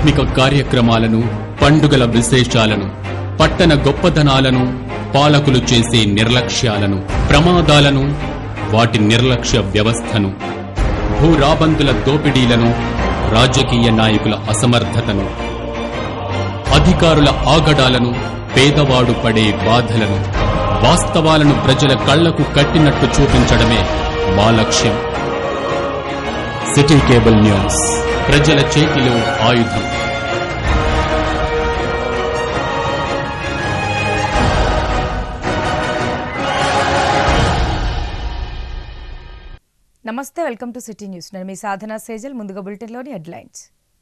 ఆధ్యాత్మిక కార్యక్రమాలను పండుగల విశేషాలను పట్టణ గొప్పదనాలను పాలకులు చేసే నిర్లక్ష్యాలను ప్రమాదాలను వాటి నిర్లక్ష్య వ్యవస్థను భూరాబందుల దోపిడీలను రాజకీయ నాయకుల అసమర్థతను అధికారుల ఆగడాలను పేదవాడు పడే బాధలను వాస్తవాలను ప్రజల కళ్లకు కట్టినట్టు చూపించడమే మా లక్ష్యం సిటీ కేబుల్ న్యూస్ ప్రజల చేతిలో ఆయుధం నమస్తే వెల్కమ్ టు సిటీ న్యూస్ నేను మీ సాధన సేజల్ ముందుగా బులెటిన్లోని హెడ్లైన్స్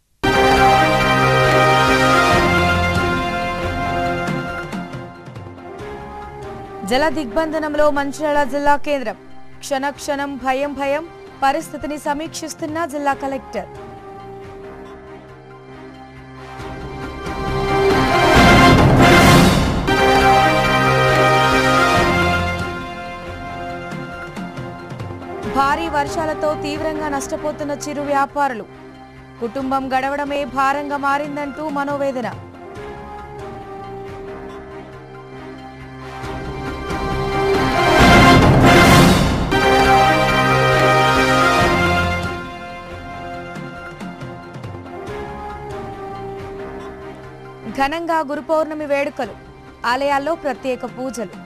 జల దిగ్బంధనంలో మంచిర్యాల జిల్లా కేంద్రం క్షణ క్షణం భయం భయం పరిస్థితిని సమీక్షిస్తున్న జిల్లా కలెక్టర్ భారీ వర్షాలతో తీవ్రంగా నష్టపోతున్న చిరు వ్యాపారులు కుటుంబం గడవడమే భారంగా మారిందంటూ మనోవేదన ఘనంగా గురు పౌర్ణమి వేడుకలు ఆలయాల్లో ప్రత్యేక పూజలు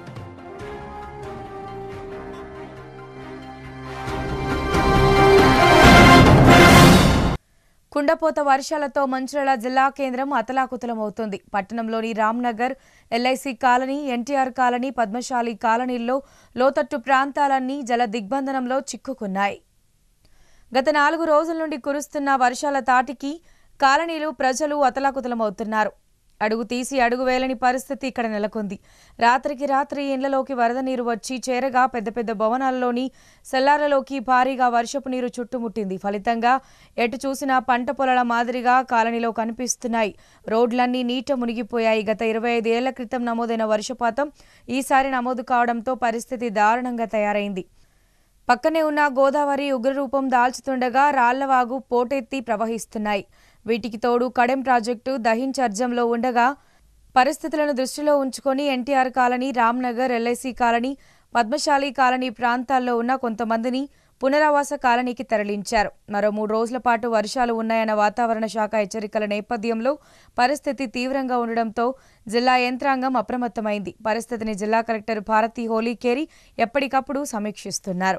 కుండపోత వర్షాలతో మంచిర్యాల జిల్లా కేంద్రం అతలాకుతలమవుతుంది పట్టణంలోని Ramnagar LIC colony NTR colony Padmashali కాలనీల్లో లోతట్టు ప్రాంతాలన్నీ జల దిగ్బంధనంలో చిక్కుకున్నాయి గత నాలుగు రోజుల నుండి కురుస్తున్న వర్షాల తాటికి కాలనీలు ప్రజలు అతలాకుతలమవుతున్నారు అడుగు తీసి అడుగు వేలని పరిస్థితి ఇక్కడ నెలకొంది రాత్రికి రాత్రి ఇండ్లలోకి వరద నీరు వచ్చి చేరగా పెద్ద పెద్ద భవనాల్లోని సెల్లార్లలోకి భారీగా వర్షపు నీరు చుట్టుముట్టింది ఫలితంగా ఎటు చూసినా పంట పొలాల మాదిరిగా కాలనీలో కనిపిస్తున్నాయి రోడ్లన్నీ నీట మునిగిపోయాయి గత ఇరవై ఐదు ఏళ్ల క్రితం నమోదైన వర్షపాతం ఈసారి నమోదు కావడంతో పరిస్థితి దారుణంగా తయారైంది పక్కనే ఉన్న గోదావరి ఉగ్రరూపం దాల్చుతుండగా రాళ్లవాగు పోటెత్తి ప్రవహిస్తున్నాయి వీటికి తోడు కడెం ప్రాజెక్టు దహించర్జంలో ఉండగా పరిస్థితులను దృష్టిలో ఉంచుకొని NTR colony Ramnagar LIC colony Padmashali colony ప్రాంతాల్లో ఉన్న కొంతమందిని పునరావాస కాలనీకి తరలించారు మరో మూడు రోజుల పాటు వర్షాలు ఉన్నాయన్న వాతావరణ శాఖ హెచ్చరికల నేపథ్యంలో పరిస్థితి తీవ్రంగా ఉండడంతో జిల్లా యంత్రాంగం అప్రమత్తమైంది పరిస్థితిని జిల్లా కలెక్టర్ భారతి హోలీకేరి ఎప్పటికప్పుడు సమీక్షిస్తున్నారు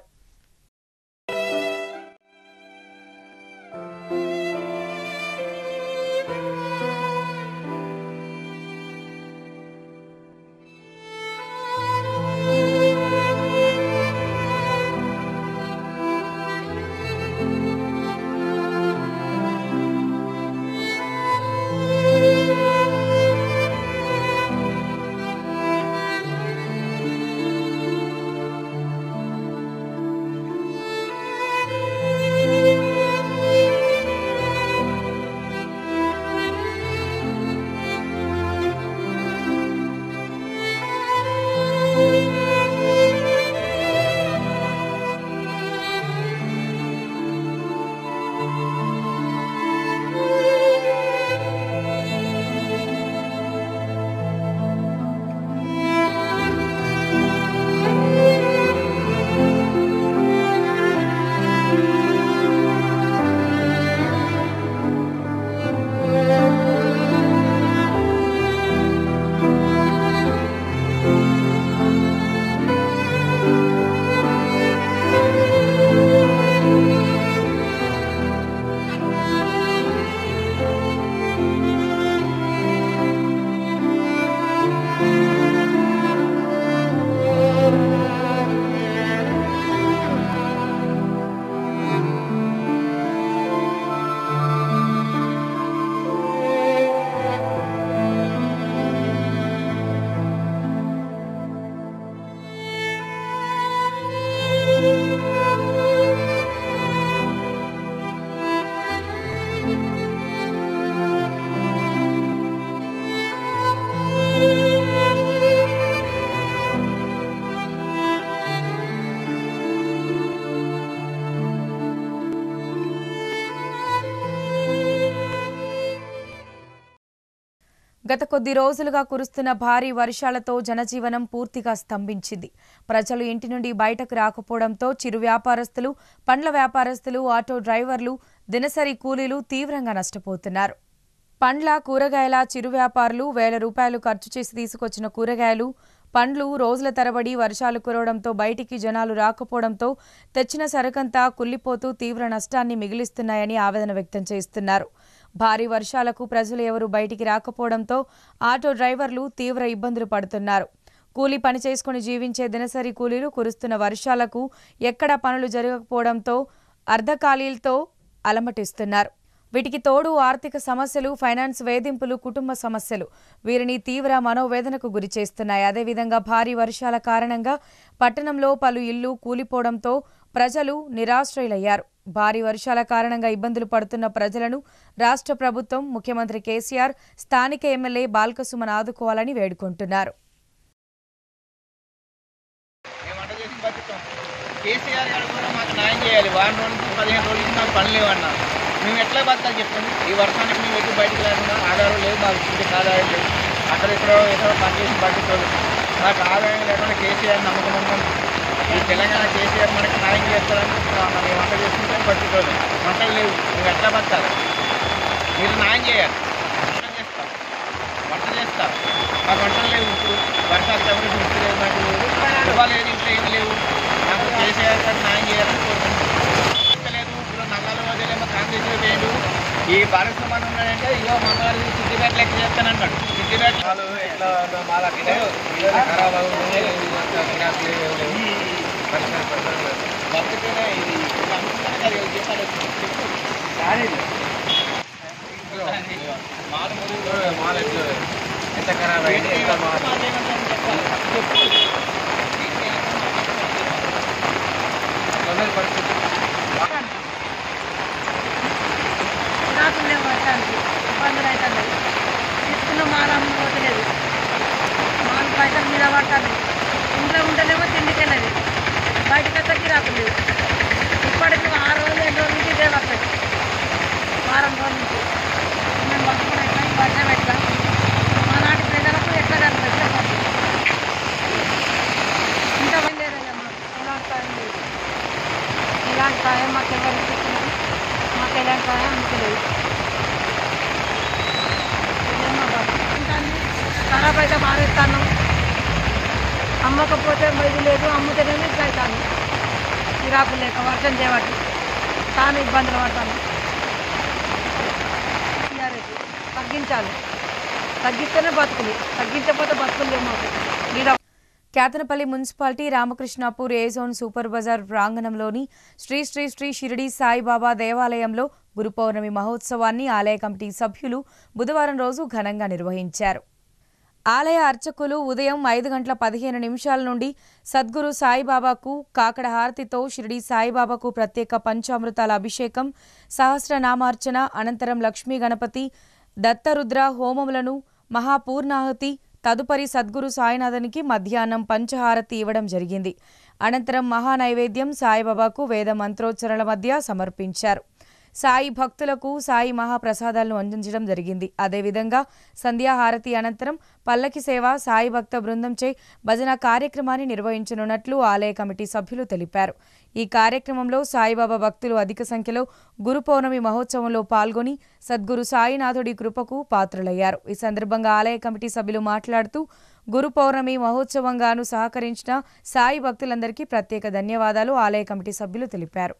గత కొద్ది రోజులుగా కురుస్తున్న భారీ వర్షాలతో జనజీవనం పూర్తిగా స్తంభించింది ప్రజలు ఇంటి నుండి బయటకు రాకపోవడంతో చిరు వ్యాపారస్తులు పండ్ల వ్యాపారస్తులు ఆటో డ్రైవర్లు దినసరి కూలీలు తీవ్రంగా నష్టపోతున్నారు పండ్ల కూరగాయల చిరు వ్యాపారులు వేల రూపాయలు ఖర్చు చేసి తీసుకొచ్చిన కూరగాయలు పండ్లు రోజుల తరబడి వర్షాలు కురవడంతో బయటికి జనాలు రాకపోవడంతో తెచ్చిన సరుకంతా కుల్లిపోతూ తీవ్ర నష్టాన్ని మిగిలిస్తున్నాయని ఆవేదన వ్యక్తం చేస్తున్నారు భారీ వర్షాలకు ప్రజలు ఎవరు బయటికి రాకపోవడంతో ఆటో డ్రైవర్లు తీవ్ర ఇబ్బందులు పడుతున్నారు కూలీ పని చేసుకుని జీవించే దినసరి కూలీలు కురుస్తున్న వర్షాలకు ఎక్కడా పనులు జరగకపోవడంతో అర్ధకాలీలతో అలమటిస్తున్నారు వీటికి తోడు ఆర్థిక సమస్యలు ఫైనాన్స్ వేధింపులు కుటుంబ సమస్యలు వీరిని తీవ్ర మనోవేదనకు గురి చేస్తున్నాయి అదేవిధంగా భారీ వర్షాల కారణంగా పట్టణంలో పలు ఇళ్లు కూలిపోవడంతో ప్రజలు నిరాశ్రయులయ్యారు భారీ వర్షాల కారణంగా ఇబ్బందులు పడుతున్న ప్రజలను రాష్ట్ర ప్రభుత్వం ముఖ్యమంత్రి కేసీఆర్ స్థానిక ఎమ్మెల్యే బాల్కసుమన్ ఆదుకోవాలని వేడుకుంటున్నారు మేము వంట చేసి బతుకుతాం కేసీఆర్ గారు కూడా మాకు న్యాయం చేయాలి వారం రోజుల నుంచి పదిహేను రోజుల నుంచి మాకు పని లేవన్నా మేము ఎట్లా బతాలి చెప్పండి ఈ వర్షానికి మేము ఎటు బయటకు లేకుండా ఆధారం లేదు మాకు ఇంటికి ఆదాయం లేదు అక్కడ ఇక్కడ ఎక్కడో పని చేసి బతుకుతాడు మాకు ఆదాయం లేకుండా కేసీఆర్ నమ్మకం ఉన్నాం ఈ తెలంగాణ కేసీఆర్ మనకి న్యాయం చేస్తారని మేము వంట చేసుకుంటే బతుకుతాడు వంటలు లేవు మేము ఎట్లా బతకాలి మీరు న్యాయం చేయాలి వంట చేస్తాం వంట చేస్తా మాకు వంటలు లేవు ఇప్పుడు వర్షాలు తగ్గి ఇప్పుడు లేదు మాకు ఇవ్వలేదు ఇంట్లో ఏం లేవు నాకు కేసీఆర్ గారు న్యాయం చేయాలని కోరుకుంటున్నాను లేదు ఇప్పుడు నల్లాల రోజులేమో కాంగ్రెస్ వేయండు ఈ భారత సమానం ఉన్నాడంటే ఇగో మనవారి సిద్దిపేట లెక్క చేస్తానన్నాడు సిద్దిపేట వాళ్ళు ఎట్లా మాలా ఖరాబ్ అవుతుంది బతుకునే ఇది అనుకుంటాను కదా ఇది చెప్పాలి మాల్ ఎంత ఖరాబ్ అయింది ఎంత పరిస్థితి రాకుండా పడటానికి ఇబ్బందులు అవుతుంది తీసుకున్న మాల పోతలేదు మాల పైసలు మీద పడతాను ఇంట్లో ఉండలేమో తిండికెళ్ళదు బయటకు వచ్చి రాకలేదు ఇప్పటికి ఆరు రోజులు ఏడు రోజుల నుంచి ఇదే వస్తుంది వారం రోజుల నుంచి మేము బతుకుని ఎట్లా ఈ వర్షం ఎట్లా మా నాటి ప్రజలకు ఎట్లా కనిపిస్తే ఇంకా లేదయ్యా మాకు ఎలాంటి సాయం లేదు ఎలాంటి సాయం మాకు ఎవరు ఇస్తున్నారు మాకు ఎలాంటి సాయం అందుకోలేదు ఖరాబ్ అయితే మారేస్తాను అమ్మకపోతే మైది లేదు అమ్ముతేనేమో ఇట్లా అవుతాను చిరాకు లేక వర్షం చేయబట్టి చాలా ఇబ్బందులు పడతాను టీఆర్ఎస్ తగ్గించాలి తగ్గిస్తేనే బతుకులు తగ్గించకపోతే బతుకులు లేవు మాకు మీద Kethanapalli municipality Ramakrishnapur A zone super bazaar ప్రాంగణంలోని శ్రీ శ్రీ శ్రీ షిరిడి సాయిబాబా దేవాలయంలో గురు పౌర్ణమి మహోత్సవాన్ని ఆలయ కమిటీ సభ్యులు బుధవారం రోజు ఘనంగా నిర్వహించారు ఆలయ అర్చకులు ఉదయం ఐదు గంటల పదిహేను నిమిషాల నుండి సద్గురు సాయిబాబాకు కాకడ హారతితో షిరిడి సాయిబాబాకు ప్రత్యేక పంచామృతాల అభిషేకం సహస్రనామార్చన అనంతరం లక్ష్మీ గణపతి దత్తరుద్ర హోమములను మహాపూర్ణాహుతి తదుపరి సద్గురు సాయినాథనికి మధ్యాహ్నం పంచహారతి ఇవ్వడం జరిగింది అనంతరం మహానైవేద్యం సాయిబాబాకు వేద మంత్రోచ్చరణల మధ్య సమర్పించారు సాయి భక్తులకు సాయి మహాప్రసాదాలను అందించడం జరిగింది అదేవిధంగా సంధ్యాహారతి అనంతరం పల్లకి సేవ సాయి భక్త బృందంచే భజన కార్యక్రమాన్ని నిర్వహించనున్నట్లు ఆలయ కమిటీ సభ్యులు తెలిపారు ఈ కార్యక్రమంలో సాయిబాబా భక్తులు అధిక సంఖ్యలో గురు పౌర్ణమి మహోత్సవంలో పాల్గొని సద్గురు సాయినాథుడి కృపకు పాత్రులయ్యారు ఈ సందర్భంగా ఆలయ కమిటీ సభ్యులు మాట్లాడుతూ గురు పౌర్ణమి మహోత్సవంగాను సహకరించిన సాయి భక్తులందరికీ ప్రత్యేక ధన్యవాదాలు ఆలయ కమిటీ సభ్యులు తెలిపారు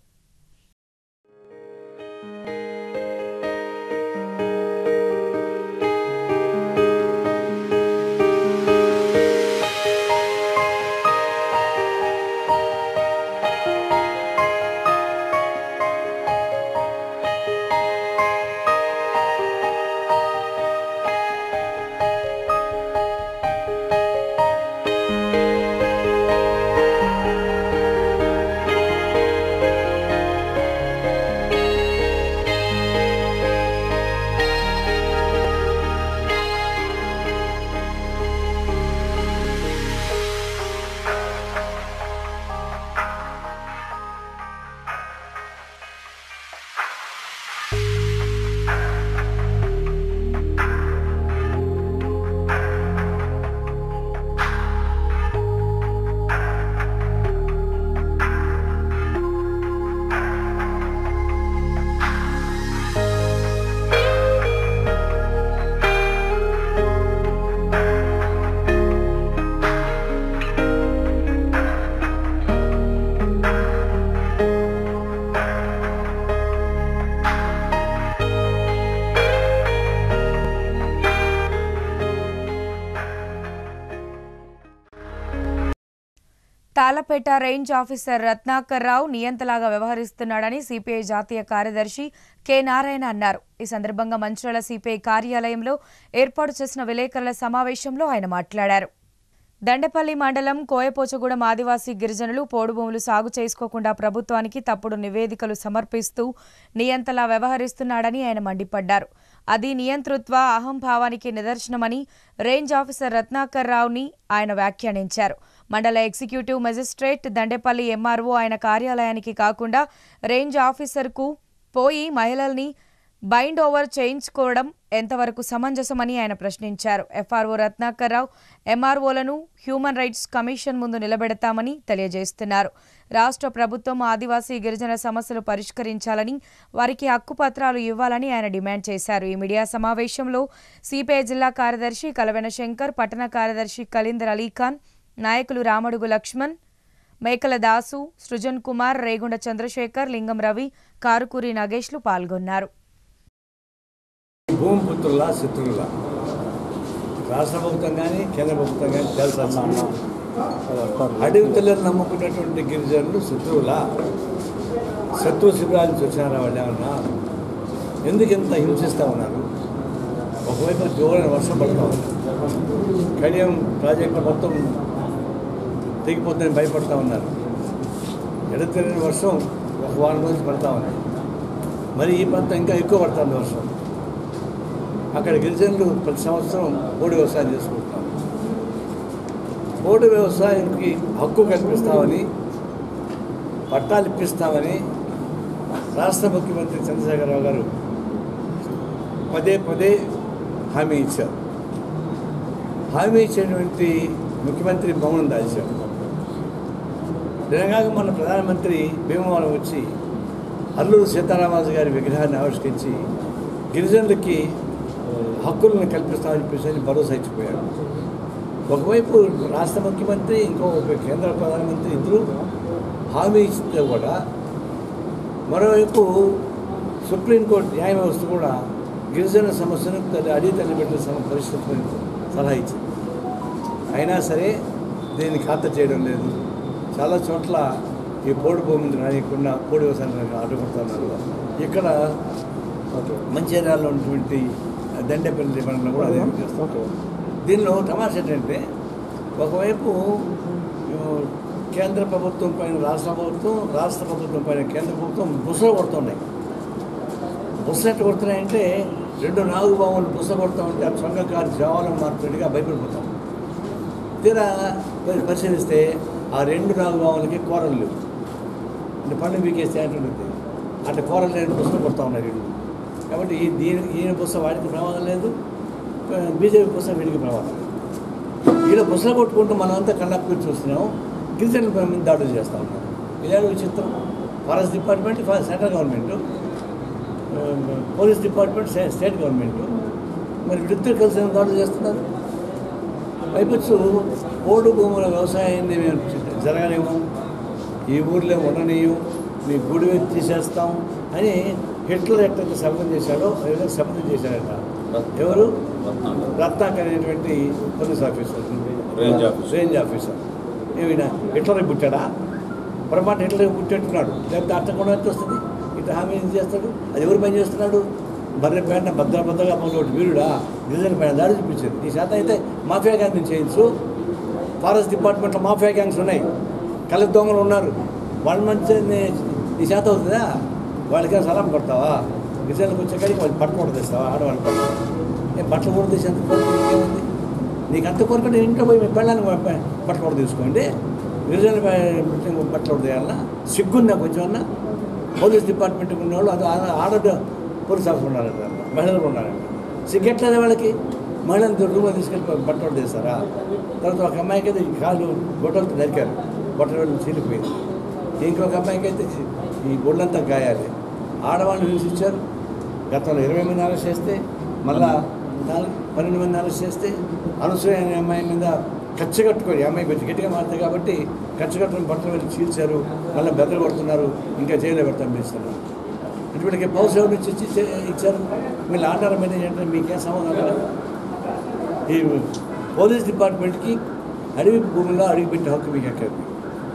తాళపేట రేంజ్ ఆఫీసర్ రత్నాకర్ రావు నియంతలాగా వ్యవహరిస్తున్నాడని సిపిఐ జాతీయ కార్యదర్శి కె నారాయణ అన్నారు ఈ సందర్భంగా మంచిర్యాల సిపిఐ కార్యాలయంలో ఏర్పాటు చేసిన విలేకరుల సమావేశంలో ఆయన మాట్లాడారు దండపల్లి మండలం కోయపోచగూడెం ఆదివాసీ గిరిజనులు పోడు భూములు సాగు చేసుకోకుండా ప్రభుత్వానికి తప్పుడు నివేదికలు సమర్పిస్తూ నియంతలా వ్యవహరిస్తున్నాడని ఆయన మండిపడ్డారు అది నియంతృత్వ అహంభావానికి నిదర్శనమని రేంజ్ ఆఫీసర్ రత్నాకర్ రావుని ఆయన వ్యాఖ్యానించారు మండల ఎగ్జిక్యూటివ్ మెజిస్ట్రేట్ దండేపల్లి ఎంఆర్ఓ ఆయన కార్యాలయానికి కాకుండా రేంజ్ ఆఫీసర్కు పోయి మహిళల్ని బైండ్ ఓవర్ చేయించుకోవడం ఎంతవరకు సమంజసమని ఆయన ప్రశ్నించారు ఎఫ్ఆర్ఓ రత్నాకర్ రావు ఎంఆర్ఓలను హ్యూమన్ రైట్స్ కమిషన్ ముందు నిలబెడతామని తెలియజేస్తున్నారు రాష్ట్ర ప్రభుత్వం ఆదివాసీ గిరిజన సమస్యలు పరిష్కరించాలని వారికి హక్కుపత్రాలు ఇవ్వాలని ఆయన డిమాండ్ చేశారు ఈ మీడియా సమావేశంలో సిపిఐ జిల్లా కార్యదర్శి కలవెన శంకర్ పట్టణ కార్యదర్శి కలీందర్ అలీఖాన్ నాయకులు రామడుగు లక్ష్మణ్ మేకల దాసు సృజన్ కుమార్ రేగుండ చంద్రశేఖర్ లింగం రవి కారుకూరి నగేష్లు పాల్గొన్నారు భూమిపుత్రుల శత్రువుల రాష్ట్ర ప్రభుత్వం కానీ కేంద్ర ప్రభుత్వం కానీ తెలుసాల్సిన అడవి తల్లిని నమ్ముకున్నటువంటి గిరిజనులు శత్రువుల శత్రు శిబిరాల నుంచి వచ్చినారా వాళ్ళు ఏమన్నా ఎందుకు ఇంత హింసిస్తూ ఉన్నారు ఒకవైపు జోరైన వర్షం పడుతూ ఉంది కడియం ప్రాజెక్టు మొత్తం తెగిపోతుందని భయపడుతూ ఉన్నారు ఎడతెరిగిన వర్షం ఒక వారం రోజులు పడతా ఉంది మరి ఈ ప్రాంతం ఇంకా ఎక్కువ పడుతుంది వర్షం అక్కడ గిరిజనులు ప్రతి సంవత్సరం పోడు వ్యవసాయం చేసుకుంటున్నారు పోడు వ్యవసాయానికి హక్కు కల్పిస్తామని పట్టాలు ఇప్పిస్తామని రాష్ట్ర ముఖ్యమంత్రి చంద్రశేఖరరావు గారు పదే పదే హామీ ఇచ్చారు హామీ ఇచ్చినటువంటి ముఖ్యమంత్రి మౌనం దాల్చారు నిజంగా మన ప్రధానమంత్రి భీమవరం వచ్చి అల్లూరు సీతారామరాజు గారి విగ్రహాన్ని ఆవిష్కరించి గిరిజనులకి హక్కులను కల్పిస్తామని చెప్పేసి ఆయన భరోసా ఇచ్చిపోయాడు ఒకవైపు రాష్ట్ర ముఖ్యమంత్రి ఇంకో కేంద్ర ప్రధానమంత్రి ఇద్దరు హామీ ఇస్తే కూడా మరోవైపు సుప్రీంకోర్టు న్యాయ వ్యవస్థ కూడా గిరిజన సమస్యను తల్లి అడిగి తల్లి పెట్టిన సమ పరిస్థితులను సలహా ఇచ్చింది అయినా సరే దీన్ని ఖాతా చేయడం లేదు చాలా చోట్ల ఈ పోడు భూమిని రానియకుండా పోడు వ్యవసాయాన్ని అడ్డుకుంటున్నారు ఇక్కడ మంచిర్యాలలో ఉన్నటువంటి దండపల్లి మండలం కూడా అదే చేస్తాం దీనిలో తమాషా ఏంటంటే ఒకవైపు ఆ, కేంద్ర ప్రభుత్వం పైన రాష్ట్ర ప్రభుత్వం రాష్ట్ర ప్రభుత్వం పైన కేంద్ర ప్రభుత్వం బుసలు కొడుతున్నాయి బుసలు ఎట్లా కొడుతున్నాయంటే రెండు నాలుగు బావులు బుస కొడుతూ ఉంటే ఆ చొంగకారు జవాలను మారుతున్నట్టుగా భయపడిపోతాం తీరా మరి పరిశీలిస్తే ఆ రెండు నాలుగు బావులకి కూరలు లేవు అంటే పండు పీకేస్తే అంటుంటుంది అంటే కూరలు లేని బుసలు కొడతా ఉన్నాయి రెండు కాబట్టి ఈ దీని ఈయన బుస వాడికి ప్రమాదం లేదు బీజేపీ బుస వీడికి ప్రమాదం లేదు ఈయన బుసలు కొట్టుకుంటూ మనం అంతా కళ్ళప్పి చూస్తున్నాం గిరిజనుల పై మీద దాడులు చేస్తూ ఉన్నాం ఇలాంటి విచిత్రం ఫారెస్ట్ డిపార్ట్మెంట్ ఫా- సెంట్రల్ గవర్నమెంట్ ఆ, పోలీస్ డిపార్ట్మెంట్ స్టే- స్టేట్ గవర్నమెంట్ మరి వీళ్ళిద్దరు కలిసి ఏం దాడులు చేస్తున్నారు పైపచ్చు ఓడు భూముల వ్యవసాయాన్ని మేము జరగలేము ఈ ఊర్లో ఉండనీయం మీ గుడి మీద తీసేస్తాం అని హిట్లర్ ఎట్లయితే శపథం చేశాడో అదే శపథం చేశాడట ఎవరు రత్నాకర్ అనేటువంటి police officer range officer. Range officer ఏమైనా హిట్లర్ పుట్టాడా పొరపాటు హిట్లర్ పుట్టేట్టున్నాడు లేకపోతే అట్టకుండా ఎంత వస్తుంది ఇట్లా హామీ ఏం చేస్తాడు అది ఎవరు పని చేస్తున్నాడు బర్రె పైన భద్ర భద్రగా పొందోటి వీరుడా గిరిజన పైన దాడి చూపించారు ఈ శాతం అయితే మాఫియా గ్యాంగ్ నుంచి చేయొచ్చు ఫారెస్ట్ డిపార్ట్మెంట్లో మాఫియా గ్యాంగ్స్ ఉన్నాయి కళ్ళ దొంగలు ఉన్నారు వాళ్ళ మంచి ఈ శాతం అవుతుందా వాళ్ళకి సలాం కొడతావా గిరిజనులకు వచ్చే కాడికి వాళ్ళు బట్టలు కూడా తెస్తావా ఆడవాళ్ళు బట్టలు నేను బట్టలు కూడా తీసేంత కోరిక నీకేముంది నీకు అంత కోరిక నేను ఇంట్లో పోయి మీ పెళ్ళాన్ని బట్టలు కూడా తీసుకోండి గిరిజనుల పై- బట్టలు కూడా తీయాలన్నా సిగ్గుందా కొంచెం అన్నా పోలీస్ డిపార్ట్మెంట్ ఉన్నవాళ్ళు అది ఆ- ఆడ పోలీస్ ఆఫీసర్ ఉన్నారంట మహిళలు ఉన్నారంట సిగ్గెట్లేదు వాళ్ళకి మహిళలు రూమ్లో తీసుకెళ్ళి బట్టలు తీస్తారా తర్వాత ఒక అమ్మాయికి అయితే ఈ కాళ్ళు గొడ్డలతో నరికారు బట్టలు వెళ్ళి చీలిపోయింది ఇంకొక అమ్మాయికి అయితే ఈ గొడ్లంతా గాయాలి ఆడవాళ్ళు హింసించారు గతంలో ఇరవై మంది అరెస్ట్ చేస్తే మళ్ళా నాలుగు పన్నెండు మంది అరెస్ట్ చేస్తే అనసూయ అనే అమ్మాయి మీద ఖర్చు కట్టుకొని ఈ అమ్మాయి కొంచెం గట్టిగా మారుతుంది కాబట్టి ఖర్చు కట్టుకొని బట్టలు వెళ్ళి చీల్చారు మళ్ళీ బెదలు కొడుతున్నారు ఇంకా జైల్లో పెడతాం పిలుస్తున్నారు ఇటువంటి పౌస్ ఎవరు ఇచ్చి ఇచ్చి- ఇచ్చారు మీరు ఆర్డర్ మేనేజ్ అంటే మీకేం సంబంధం లేదు ఈ పోలీస్ డిపార్ట్మెంట్కి అడవి భూముల్లో అడిగి పెట్టే హక్కు మీకు ఎక్కడిది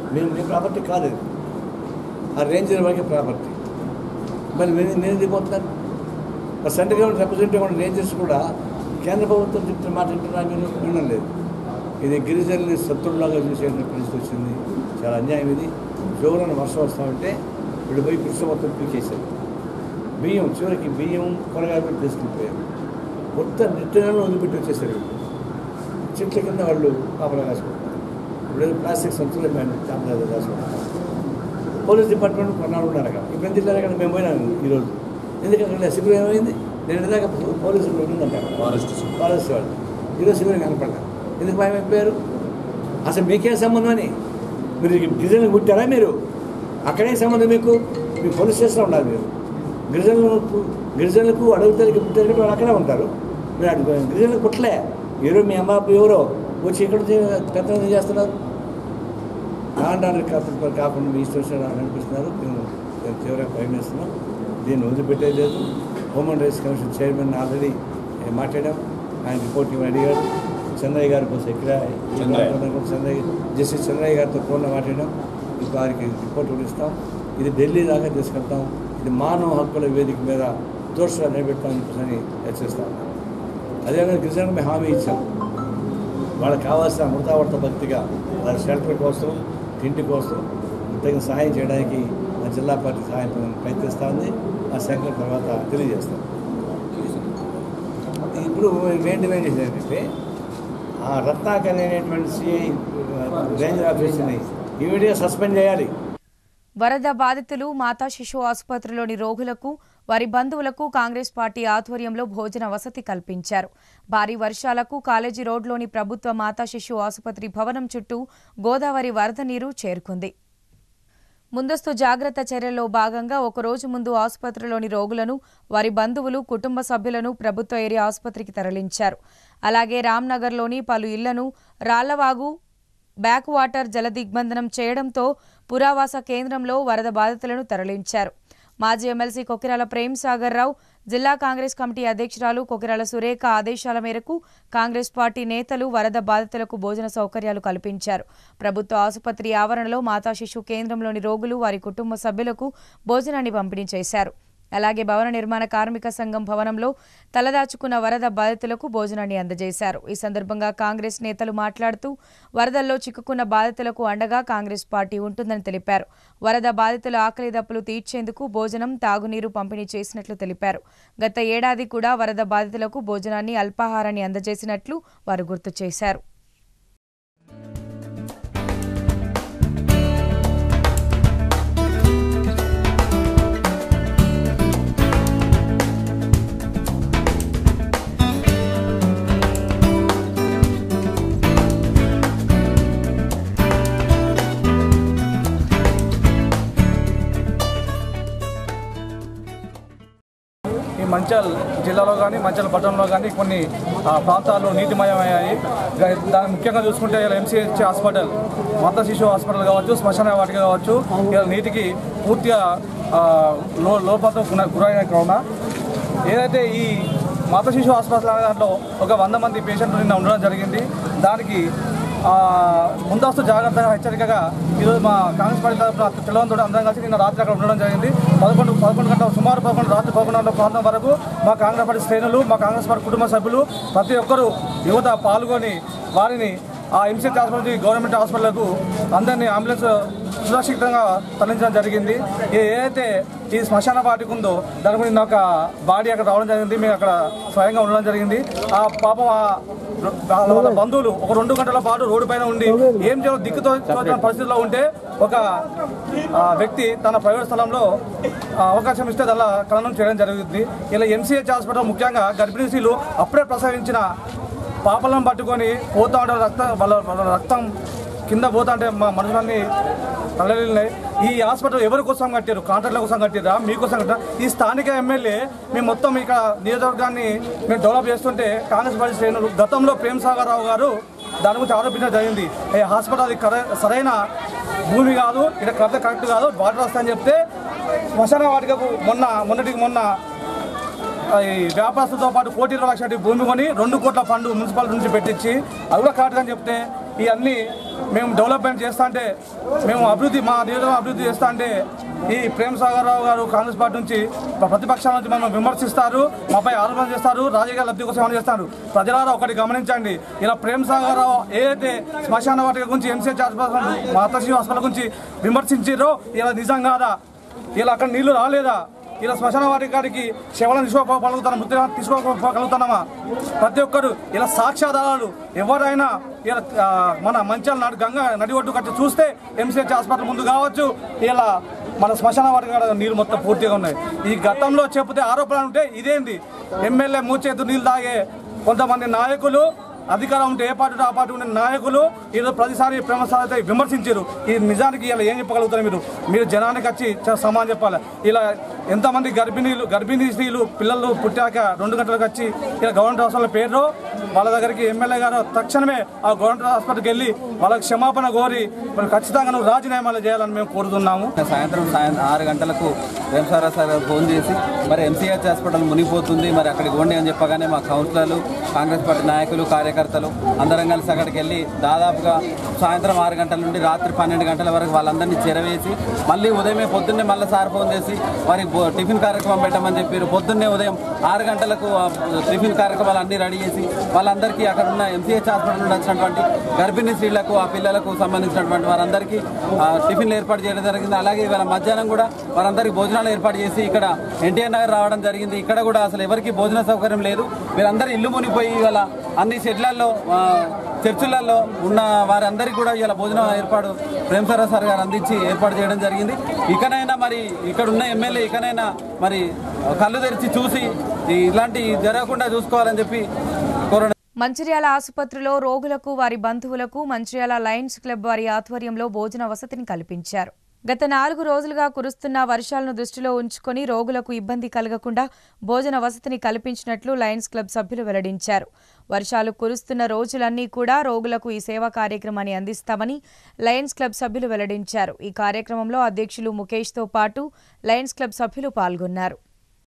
మేము మీ ప్రాపర్టీ కాదు ఇది. ఆ రేంజర్ వరకే ప్రాపర్టీ మరి నేను నేను దిగిపోతున్నాను మరి సెంట్రల్ గవర్నమెంట్ రిప్రజెంటేటివ్ ఉన్న రేంజర్స్ కూడా కేంద్ర ప్రభుత్వం చెప్తున్న మాట వింటున్నా మీరు వినడం లేదు ఇది గిరిజనుల్ని శత్రువులాగా చూసే పరిస్థితి వచ్చింది చాలా అన్యాయం ఇది జోరున వర్షం వస్తామంటే వీళ్ళు పోయి కృష్ణ మొత్తం పీకేశారు బియ్యం చివరికి బియ్యం కూరగాయలు పెట్టి తీసుకెళ్ళిపోయారు కొత్త నిట్టలను వదిలిపెట్టి వచ్చేసారు వీళ్ళు. చెట్ల కింద వాళ్ళు కాపలా కాసుకుంటారు ఇప్పుడు ఏదో ప్లాస్టిక్ సంచులు మేము చాపలా కాసుకుంటాం పోలీస్ డిపార్ట్మెంట్ కొన్నాళ్ళు ఉన్నారు అక్కడ ఇప్పుడు ఎందుకు వెళ్ళారు అక్కడ మేము పోయినాము ఈరోజు ఎందుకు అక్కడ శిబిరం ఏమైంది నేను ఇందాక పోలీసులు ఉండిందంట అక్కడ. ఫారెస్ట్ ఫారెస్ట్ వాళ్ళు ఈరోజు శిబిరం కనపడలేదు ఎందుకు భయం అయిపోయారు అసలు మీకేం సంబంధం అని మీరు గిరిజనులు పుట్టారా మీరు అక్కడే సంబంధం మీకు మీ పోలీస్ స్టేషన్లో ఉండాలి మీరు గిరిజనులకు గిరిజనులకు అడవి తల్లికి పుట్టారు కాబట్టి వాళ్ళు అక్కడే ఉంటారు మీరు అటు గిరిజనులకు పుట్టలే ఎవరో మీ అమ్మ ఎవరో వచ్చి ఇక్కడ పెద్ద చేస్తున్నారు కాండాన్ని కాకుండా కాకుండా మీ ఇష్టం వచ్చినట్టు అనిపిస్తున్నారు మేము మేము తీవ్రంగా భయమేస్తున్నాం దీన్ని వదిలిపెట్టేది లేదు human rights commission chairman already eh, మాట్లాడాం ఆయన రిపోర్ట్ ఇవ్వని అడిగారు చంద్రయ్య గారి కోసం ఇక్కడ చంద్రయ్య. చంద్రయ్య జస్టిస్ చంద్రయ్య గారితో ఫోన్లో మాట్లాడాం ఇప్పుడు వారికి రిపోర్ట్ కూడా ఇస్తాం ఇది ఢిల్లీ దాకా తీసుకెళ్తాం ఇది మానవ హక్కుల వేదిక మీద దోషులు నిలబెడతామని చెప్పేసి హెచ్చరిస్తాం అదేవిధంగా గిరిజనులకు మేము హామీ ఇచ్చాం వాళ్ళకి కావాల్సిన అమృతావర్త భక్తిగా వాళ్ళ షెల్టర్ కోసం తిండి కోసం తగిన సహాయం చేయడానికి మా జిల్లా పార్టీ సహాయం ప్రయత్నిస్తూ ఉంది ఆ శంకర్ తర్వాత తెలియజేస్తాం ఇప్పుడు మెయిన్ డిమాండ్ ఏంటంటే ఆ రత్నాకర్ అనేటువంటి సిఐ రేంజ్ ఆఫీసర్ని ఇమీడియట్గా సస్పెండ్ చేయాలి వరద బాధితులు మాతా శిశు ఆసుపత్రిలోని రోగులకు వారి బంధువులకు కాంగ్రెస్ పార్టీ ఆధ్వర్యంలో భోజన వసతి కల్పించారు భారీ వర్షాలకు కాలేజీ రోడ్లోని ప్రభుత్వ మాతా శిశు ఆసుపత్రి భవనం చుట్టూ గోదావరి వరద నీరు చేరుకుంది ముందస్తు జాగ్రత్త చర్యల్లో భాగంగా ఒక రోజు ముందు ఆసుపత్రిలోని రోగులను వారి బంధువులు కుటుంబ సభ్యులను ప్రభుత్వ ఏరియా ఆసుపత్రికి తరలించారు అలాగే రామ్నగర్లోని పలు ఇళ్లను రాళ్లవాగు బ్యాక్ వాటర్ జల దిగ్బంధనం చేయడంతో పురావాస కేంద్రంలో వరద బాధితులను తరలించారు మాజీ ఎమ్మెల్సీ కొకిరాల ప్రేమ్ సాగర్ రావు జిల్లా కాంగ్రెస్ కమిటీ అధ్యక్షురాలు కొకిరాల సురేఖ ఆదేశాల మేరకు కాంగ్రెస్ పార్టీ నేతలు వరద బాధితులకు భోజన సౌకర్యాలు కల్పించారు ప్రభుత్వ ఆసుపత్రి ఆవరణలో మాతా శిశు కేంద్రంలోని రోగులు వారి కుటుంబ సభ్యులకు భోజనాన్ని పంపిణీ చేశారు అలాగే భవన నిర్మాణ కార్మిక సంఘం భవనంలో తలదాచుకున్న వరద బాధితులకు భోజనాన్ని అందజేశారు ఈ సందర్భంగా కాంగ్రెస్ నేతలు మాట్లాడుతూ వరదల్లో చిక్కుకున్న బాధితులకు అండగా కాంగ్రెస్ పార్టీ ఉంటుందని తెలిపారు వరద బాధితుల ఆకలి దప్పులు తీర్చేందుకు భోజనం తాగునీరు పంపిణీ చేసినట్లు తెలిపారు గత ఏడాది కూడా వరద బాధితులకు భోజనాన్ని అల్పాహారాన్ని అందజేసినట్లు వారు గుర్తు చేశారు ఈ మంచాల్ జిల్లాలో కానీ మంచాల పట్టణంలో కానీ కొన్ని ఆ, ప్రాంతాలు నీటిమయమయ్యాయి గా- దాన్ని ముఖ్యంగా చూసుకుంటే ఇలా ఎంసీహెచ్ హాస్పిటల్ మాతా శిశు హాస్పిటల్ కావచ్చు శ్మశాన వాటిక కావచ్చు ఇలా నీటికి పూర్తిగా ఆ, లో లోపంతో గుర- గురైన కావున ఏదైతే ఈ మాతా శిశు హాస్పిటల్ అనే దాంట్లో ఒక వంద మంది పేషెంట్లు నిన్న ఉండడం జరిగింది దానికి ఆ, ముందస్తు జాగ్రత్తగా హెచ్చరికగా ఈరోజు మా కాంగ్రెస్ పార్టీ తరఫున తెల్లవంతుడు అందరం కలిసి నిన్న రాత్రి అక్కడ ఉండడం జరిగింది పదకొండు పదకొండు గంటల సుమారు పదకొండు రాత్రి పదకొండు గంటల ప్రాంతం వరకు మా కాంగ్రెస్ పార్టీ శ్రేణులు మా కాంగ్రెస్ పార్టీ కుటుంబ సభ్యులు ప్రతి ఒక్కరూ యువత పాల్గొని వారిని ఆ ఎంసీహెచ్ హాస్పిటల్ నుంచి గవర్నమెంట్ హాస్పిటల్కు అందరినీ అంబులెన్స్ సురక్షితంగా తరలించడం జరిగింది ఏ- ఏదైతే ఈ శ్మశాన వాటికి ఉందో దాని గురించి నాకు ఒక బాడీ అక్కడ రావడం జరిగింది మేము అక్కడ స్వయంగా ఉండడం జరిగింది ఆ పాపం ఆ వాళ్ళ వాళ్ళ బంధువులు ఒక రెండు గంటల పాటు రోడ్డు పైన ఉండి ఏం చేయాలో దిక్కుతో తోచని పరిస్థితిలో ఉంటే ఒక ఆ, వ్యక్తి తన ప్రైవేట్ స్థలంలో ఆ, అవకాశం ఇస్తే దానిలో ఖననం చేయడం జరుగుతుంది ఇలా ఎంసీహెచ్ హాస్పిటల్ ముఖ్యంగా గర్భిణీ స్త్రీలు అప్పుడే ప్రసవించిన పాపలను పట్టుకొని పోతా ఉంటే రక్తం వాళ్ళ వాళ్ళ రక్తం కింద పోతా అంటే మా మనుషులన్నీ తలలినాయి ఈ హాస్పిటల్ ఎవరి కోసం కట్టారు కాంట్రాక్ట్ల కోసం కట్టారా మీకోసం కట్టారా ఈ స్థానిక ఎమ్మెల్యే మేము మొత్తం ఇక్కడ నియోజకవర్గాన్ని మేము డెవలప్ చేస్తుంటే కాంగ్రెస్ పార్టీ శ్రేణులు గతంలో ప్రేమ్ సాగర్ రావు గారు దాని గురించి ఆరోపించడం జరిగింది ఈ హాస్పిటల్ అది కర- సరైన భూమి కాదు ఇక్కడ కరెక్ట్ కరెక్ట్ కాదు వాటర్ వస్తాయని చెప్తే శ్మశాన వాటికకు మొన్న మొన్నటికి మొన్న ఈ వ్యాపారస్తులతో పాటు కోటి ఇరవై లక్షల భూమి కొని రెండు కోట్ల ఫండ్ మున్సిపాలిటీ నుంచి పెట్టించి అది కూడా కరెక్ట్ అని చెప్తే ఇవన్నీ మేము డెవలప్మెంట్ చేస్తా అంటే మేము అభివృద్ధి మా నియోజకవర్గం అభివృద్ధి చేస్తా అంటే ఈ ప్రేమ్ సాగర్ రావు గారు కాంగ్రెస్ పార్టీ నుంచి ప్రతిపక్షాల నుంచి మనం విమర్శిస్తారు మాపై ఆరోపణ చేస్తారు రాజకీయ లబ్ధి కోసం ఏమైనా చేస్తారు ప్రజలారా ఒకటి గమనించండి ఇలా ప్రేమ్ సాగర్ రావు ఏదైతే శ్మశాన వాటిక గురించి ఎంసీహెచ్ హాస్పిటల్ మాతాశ్రీ హాస్పిటల్ గురించి విమర్శించారో ఇలా నిజం కాదా ఇలా అక్కడ నీళ్లు రాలేదా ఇలా శ్మశాన వాటిక కాడికి శవాలను తీసుకోగలుగుతాం మృతి తీసుకోగలుగుతున్నామా ప్రతి ఒక్కరు ఇలా సాక్ష్యాధారాలు ఎవరైనా ఇలా ఆ, మన మంచాల నాడు గంగ నడి ఒడ్డు కట్టి చూస్తే ఎంసీహెచ్ హాస్పిటల్ ముందు కావచ్చు ఇలా మన శ్మశాన వాటిక కాడ నీళ్ళు మొత్తం పూర్తిగా ఉన్నాయి ఈ గతంలో చెబితే ఆరోపణలు ఉంటే ఇదేంది ఎమ్మెల్యే మూచేతు నీళ్ళు తాగే కొంతమంది నాయకులు అధికారం ఉంటే ఏ పార్టీ ఉంటే ఆ పార్టీ ఉండే నాయకులు ఈరోజు ప్రతిసారి ప్రేమసారితో విమర్శించారు ఈ నిజానికి ఇలా ఏం చెప్పగలుగుతారు మీరు మీరు జనానికి వచ్చి చాలా సమానం చెప్పాలి ఇలా ఎంతమంది గర్భిణీలు గర్భిణీ స్త్రీలు పిల్లలు పుట్టాక రెండు గంటలకు వచ్చి ఇలా గవర్నమెంట్ హాస్పిటల్ పేరు వాళ్ళ దగ్గరికి ఎమ్మెల్యే గారు తక్షణమే ఆ గవర్నమెంట్ హాస్పిటల్కి వెళ్ళి వాళ్ళకి క్షమాపణ కోరి మరి ఖచ్చితంగా నువ్వు రాజీనామాలు చేయాలని మేము కోరుతున్నాము సాయంత్రం సాయంత్రం ఆరు గంటలకు రేమసారా సార్ గారు ఫోన్ చేసి మరి ఎంసీహెచ్ హాస్పిటల్ మునిగిపోతుంది మరి అక్కడికి పోండి అని చెప్పగానే మా కౌన్సిలర్లు కాంగ్రెస్ పార్టీ నాయకులు కార్యకర్తలు అందరం కలిసి అక్కడికి వెళ్ళి దాదాపుగా సాయంత్రం ఆరు గంటల నుండి రాత్రి పన్నెండు గంటల వరకు వాళ్ళందరినీ చెరవేసి మళ్ళీ ఉదయమే పొద్దున్నే మళ్ళీ సార్ ఫోన్ చేసి వారికి భో- టిఫిన్ కార్యక్రమం పెట్టమని చెప్పారు పొద్దున్నే ఉదయం ఆరు గంటలకు ఆ టిఫిన్ కార్యక్రమాలు అన్నీ రెడీ చేసి వాళ్ళందరికీ అక్కడ ఉన్న ఎంసీహెచ్ హాస్పిటల్ నుండి వచ్చినటువంటి గర్భిణీ స్త్రీలకు ఆ పిల్లలకు సంబంధించినటువంటి వారందరికీ ఆ, టిఫిన్లు ఏర్పాటు చేయడం జరిగింది అలాగే ఇవాళ మధ్యాహ్నం కూడా వారందరికీ భోజనాలు ఏర్పాటు చేసి ఇక్కడ ఎన్టీఆర్ నగర్ రావడం జరిగింది ఇక్కడ కూడా అసలు ఎవరికి భోజన సౌకర్యం లేదు వీరందరూ ఇల్లు మునిగిపోయి ఇవాళ అన్ని షెడ్లలో ఆ, చర్చిలలో ఉన్న వారందరికీ కూడా ఇలా భోజనం ఏర్పాటు ప్రేమసారా సార్ గారు అందించి ఏర్పాటు చేయడం జరిగింది ఇకనైనా మరి ఇక్కడ ఉన్న ఎమ్మెల్యే ఇకనైనా మరి కళ్ళు తెరిచి చూసి ఈ- ఇలాంటి జరగకుండా చూసుకోవాలని చెప్పి కోరడం మంచిర్యాల ఆసుపత్రిలో రోగులకు వారి బంధువులకు మంచిర్యాల లయన్స్ క్లబ్ వారి ఆధ్వర్యంలో భోజన వసతిని కల్పించారు గత నాలుగు రోజులుగా కురుస్తున్న వర్షాలను దృష్టిలో ఉంచుకొని రోగులకు ఇబ్బంది కలగకుండా భోజన వసతిని కల్పించినట్లు లయన్స్ క్లబ్ సభ్యులు వెల్లడించారు వర్షాలు కురుస్తున్న రోజులన్నీ కూడా రోగులకు ఈ సేవా కార్యక్రమాన్ని అందిస్తామని లయన్స్ క్లబ్ సభ్యులు వెల్లడించారు ఈ కార్యక్రమంలో అధ్యక్షులు ముఖేష్తో పాటు లయన్స్ క్లబ్ సభ్యులు పాల్గొన్నారు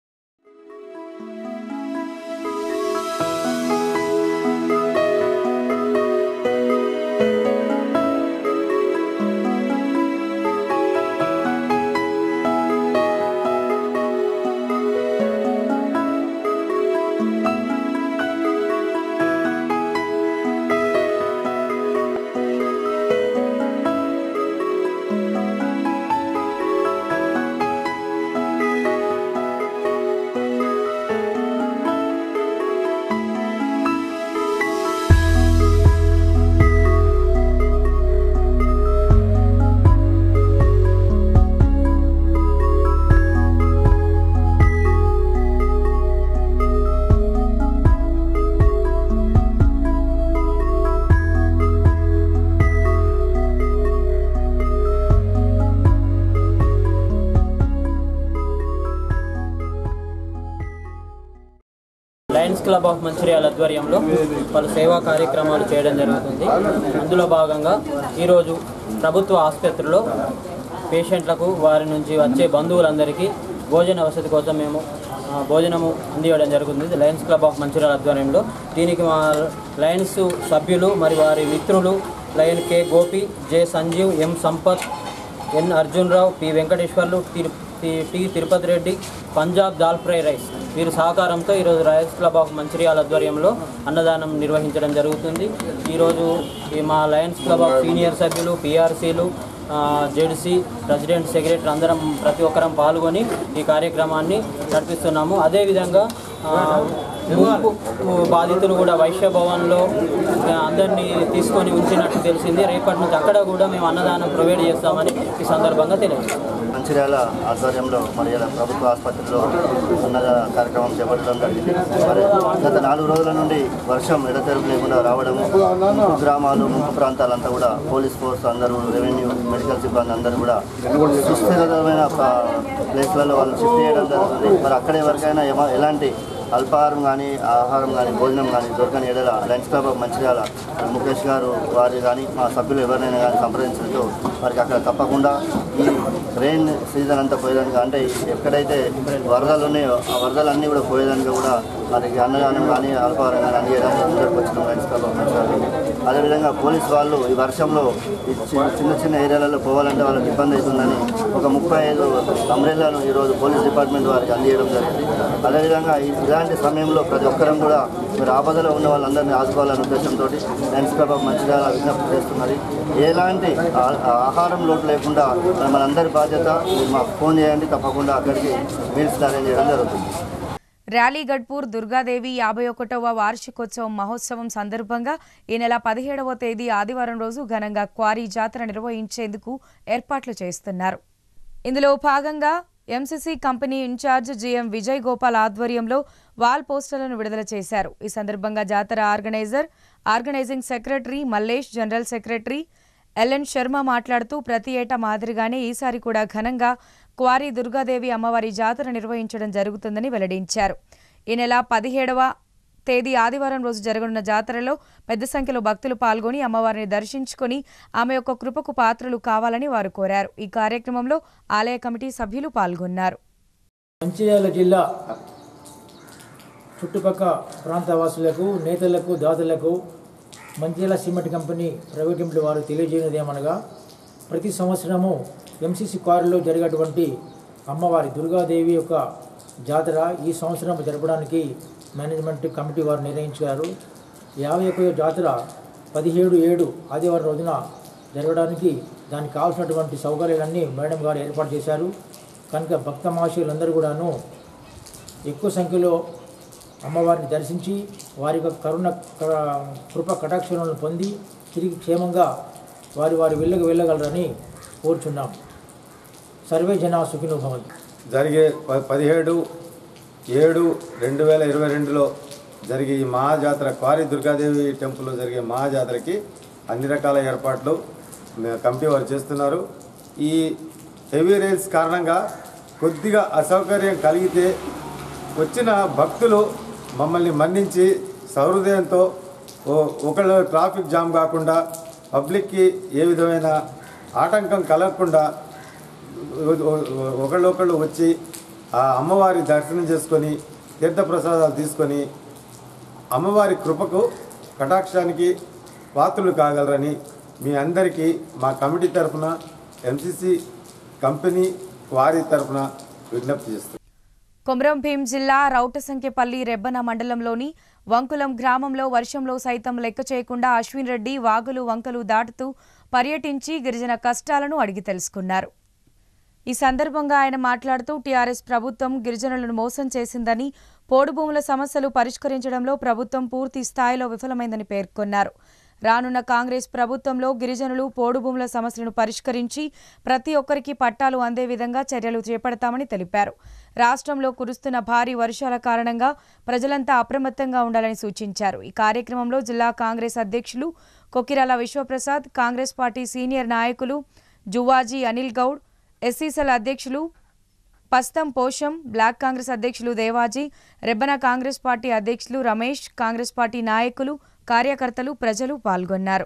లయన్స్ క్లబ్ ఆఫ్ మంచిర్యాల ఆధ్వర్యంలో పలు సేవా కార్యక్రమాలు చేయడం జరుగుతుంది అందులో భాగంగా ఈరోజు ప్రభుత్వ ఆసుపత్రిలో పేషెంట్లకు వారి నుంచి వచ్చే బంధువులందరికీ భోజన వసతి కోసం మేము ఆ, భోజనము అందివ్వడం జరుగుతుంది లయన్స్ క్లబ్ ఆఫ్ మంచిర్యాల ఆధ్వర్యంలో దీనికి మా లయన్స్ సభ్యులు మరి వారి మిత్రులు lion K Gopi J Sanjeev M Sampath N Arjun Rao P Venkateswarlu తిరు టి- T Tirupati Reddy Punjab dal fry rice వీరి సహకారంతో ఈరోజు రాయల్స్ క్లబ్ ఆఫ్ మంచిర్యాల ఆధ్వర్యంలో అన్నదానం నిర్వహించడం జరుగుతుంది ఈరోజు ఈ మా లయన్స్ క్లబ్ ఆఫ్ సీనియర్ సభ్యులు పిఆర్సీలు జెడ్సీ ప్రెసిడెంట్ సెక్రటరీ అందరం ప్రతి ఒక్కరం పాల్గొని ఈ కార్యక్రమాన్ని నడిపిస్తున్నాము అదేవిధంగా ఆ, ముంపు బాధితులు కూడా వైశ్య భవన్లో ఆ, అందరినీ తీసుకొని ఉంచినట్టు తెలిసింది రేపటి నుంచి అక్కడ కూడా మేము అన్నదానం ప్రొవైడ్ చేస్తామని ఈ సందర్భంగా తెలియజేస్తాం మంచిర్యాల ఆధ్వర్యంలో మరి ఇలా ప్రభుత్వ ఆసుపత్రిలో అన్నదాన కార్యక్రమం చేపట్టడం జరిగింది మరి గత నాలుగు రోజుల నుండి వర్షం ఎడతెరుపు లేకుండా రావడము ముంపు గ్రామాలు ముంపు ప్రాంతాలంతా కూడా పోలీస్ ఫోర్స్ అందరూ రెవెన్యూ మెడికల్ సిబ్బంది అందరూ కూడా సుస్థిరమైన ప- ప్లేస్లలో వాళ్ళు షిఫ్ట్ చేయడం జరుగుతుంది మరి అక్కడే వరకైనా ఏమ- ఎలాంటి అల్పాహారం కానీ ఆహారం కానీ భోజనం కానీ దొరకని ఎడల lunch club of Mancherial Mukesh గారు వారి కానీ మా సభ్యులు ఎవరినైనా కానీ సంప్రదించడంతో వారికి అక్కడ తప్పకుండా ఈ రెయిన్ సీజన్ అంతా పోయేదానికి అంటే ఎక్కడైతే వరదలు ఉన్నాయో ఆ వరదలన్నీ కూడా పోయేదానికి కూడా వారికి అన్నదానం కానీ అల్పాహారం కానీ అందియడానికి ముందరకు వచ్చిన లంచ్ క్లబ్ ఆఫ్ మంచిర్యాల అదే అదేవిధంగా పోలీస్ వాళ్ళు ఈ వర్షంలో ఈ చిన్న చిన్న చిన్న ఏరియాలలో పోవాలంటే వాళ్ళకి ఇబ్బంది అవుతుందని ఒక ముప్పై ఐదు అంబ్రెల్లాను ఈరోజు పోలీస్ డిపార్ట్మెంట్ వారికి అందించడం జరిగింది అదేవిధంగా ఈ- ఇలాంటి సమయంలో ప్రతి ఒక్కరం కూడా మీరు ఆపదలో ఉన్న వాళ్ళందరినీ ఆదుకోవాలనే ఉద్దేశంతో లయన్స్ క్లబ్ ఆఫ్ మంచిర్యాల విజ్ఞప్తి చేస్తున్నది ఎలాంటి ఆ- ఆహారం లోటు లేకుండా మనందరి బాధ్యత మీరు మాకు ఫోన్ చేయండి తప్పకుండా అక్కడికి మీల్స్ అరేంజ్ చేయడం జరుగుతుంది ర్యాలీ గడ్పూర్ దుర్గాదేవి యాభై ఒకటవ వార్షికోత్సవం మహోత్సవం సందర్భంగా ఈ నెల పదిహేడవ తేదీ ఆదివారం రోజు ఘనంగా క్వారీ జాతర నిర్వహించేందుకు ఏర్పాట్లు చేస్తున్నారు ఇందులో భాగంగా MCC company incharge GM Vijay Gopal ఆధ్వర్యంలో వాల్ పోస్టర్లను విడుదల చేశారు ఈ సందర్భంగా జాతర organiser organising secretary Mallesh general secretary LN Sharma మాట్లాడుతూ ప్రతి ఏటా మాదిరిగానే ఈసారి కూడా ఘనంగా క్వారీ దుర్గాదేవి అమ్మవారి జాతర నిర్వహించడం జరుగుతుందని వెల్లడించారు ఈ నెల పదిహేడవ తేదీ ఆదివారం రోజు జరగనున్న జాతరలో పెద్ద సంఖ్యలో భక్తులు పాల్గొని అమ్మవారిని దర్శించుకొని ఆమె యొక్క కృపకు పాత్రలు కావాలని వారు కోరారు ఈ కార్యక్రమంలో ఆలయ కమిటీ సభ్యులు పాల్గొన్నారు మంచిర్యాల జిల్లా చుట్టుపక్క ప్రాంత వాసులకు నేతలకు దాతలకు Mancherial cement company private limited వారు తెలియజేయనిది ఏమనగా ప్రతి సంవత్సరము ఎంసీసీ కారులో జరిగేటువంటి అమ్మవారి దుర్గాదేవి యొక్క జాతర ఈ సంవత్సరం జరపడానికి మేనేజ్మెంట్ కమిటీ వారు నిర్ణయించారు యాభై ఒకటో జాతర పదిహేడు ఏడు ఆదివారం రోజున జరగడానికి దానికి కావాల్సినటువంటి సౌకర్యాలన్నీ మేడం గారు ఏర్పాటు చేశారు కనుక భక్త మహాశయులందరూ కూడాను ఎక్కువ సంఖ్యలో అమ్మవారిని దర్శించి వారి యొక్క కరుణ క- కృప కటాక్షలను పొంది తిరిగి క్షేమంగా వారి వారి వెళ్ళకు వెళ్ళగలరని కోరుచున్నాం సర్వే జనా సుఖినో భవంతు జరిగే ప- పదిహేడు ఏడు రెండు వేల ఇరవై రెండులో జరిగే ఈ మహాజాతర క్వారీ దుర్గాదేవి టెంపుల్లో జరిగే మహాజాతరకి అన్ని రకాల ఏర్పాట్లు మే- కమిటీ వారు చేస్తున్నారు ఈ హెవీ రైల్స్ కారణంగా కొద్దిగా అసౌకర్యం కలిగితే వచ్చిన భక్తులు మమ్మల్ని మన్నించి సహృదయంతో ఓ- ఒకళ్ళు ట్రాఫిక్ జామ్ కాకుండా పబ్లిక్కి ఏ విధమైన ఆటంకం కలగకుండా ఒకళ్ళొకళ్ళు వచ్చి ఆ అమ్మవారి దర్శనం చేసుకొని తీర్థప్రసాదాలు తీసుకొని అమ్మవారి కృపకు కటాక్షానికి పాత్రలు కాగలరని మీ అందరికీ మా కమిటీ తరఫున ఎంసీసీ కంపెనీ వారి తరఫున విజ్ఞప్తి చేస్తున్నాం కొమరం భీం జిల్లా రౌటసంఖ్యపల్లి రెబ్బన మండలంలోని వంకులం గ్రామంలో వర్షంలో సైతం లెక్క చేయకుండా అశ్విన్ రెడ్డి వాగులు వంకలు దాటుతూ పర్యటించి గిరిజన కష్టాలను అడిగి తెలుసుకున్నారు ఈ సందర్భంగా ఆయన మాట్లాడుతూ టీఆర్ఎస్ ప్రభుత్వం గిరిజనులను మోసం చేసిందని పోడు భూముల సమస్యలు పరిష్కరించడంలో ప్రభుత్వం పూర్తి స్థాయిలో విఫలమైందని పేర్కొన్నారు రానున్న కాంగ్రెస్ ప్రభుత్వంలో గిరిజనులు పోడు భూముల సమస్యలను పరిష్కరించి ప్రతి ఒక్కరికి పట్టాలు అందే విధంగా చర్యలు చేపడతామని తెలిపారు రాష్ట్రంలో కురుస్తున్న భారీ వర్షాల కారణంగా ప్రజలంతా అప్రమత్తంగా ఉండాలని సూచించారు ఈ కార్యక్రమంలో జిల్లా కాంగ్రెస్ అధ్యక్షులు కొకిరాల విశ్వప్రసాద్ కాంగ్రెస్ పార్టీ సీనియర్ నాయకులు జువాజీ అనిల్ గౌడ్ ఎస్సీసెల్ అధ్యక్షులు పస్తం పోషం బ్లాక్ కాంగ్రెస్ అధ్యక్షులు దేవాజీ రెబ్బన కాంగ్రెస్ పార్టీ అధ్యక్షులు రమేష్ కాంగ్రెస్ పార్టీ నాయకులు కార్యకర్తలు ప్రజలు పాల్గొన్నారు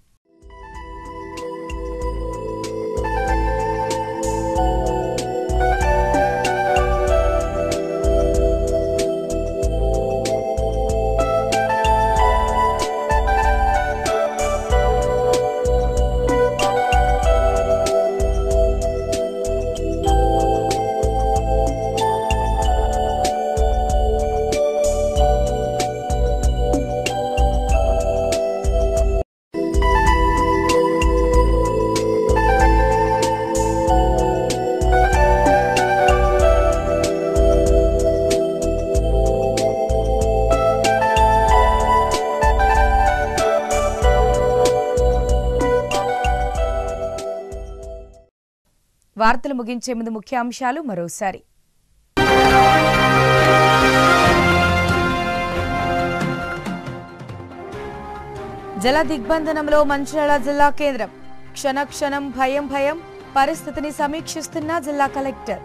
వార్తలు ముగించే ముందు ముఖ్యాంశాలు మరోసారి జల దిగ్బంధనంలో మంచిర్యాల జిల్లా కేంద్రం క్షణక్షణం భయం భయం పరిస్థితిని సమీక్షిస్తున్న జిల్లా కలెక్టర్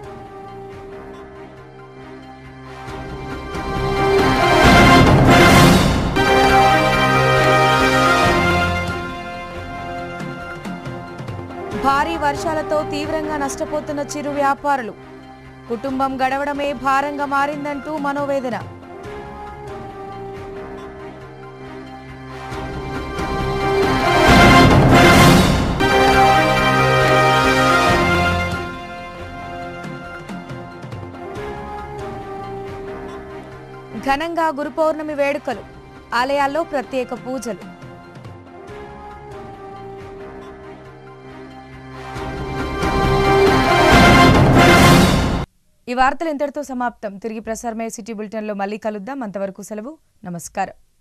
భారీ వర్షాలతో తీవ్రంగా నష్టపోతున్న చిరు వ్యాపారులు కుటుంబం గడవడమే భారంగా మారిందంటూ మనోవేదన ఘనంగా గురు పౌర్ణమి వేడుకలు ఆలయాల్లో ప్రత్యేక పూజలు ఈ వార్తలు ఇంతటితో సమాప్తం తిరిగి ప్రసారమయ్యే సిటీ బులెటిన్లో మళ్ళీ కలుద్దాం అంతవరకు సెలవు నమస్కారం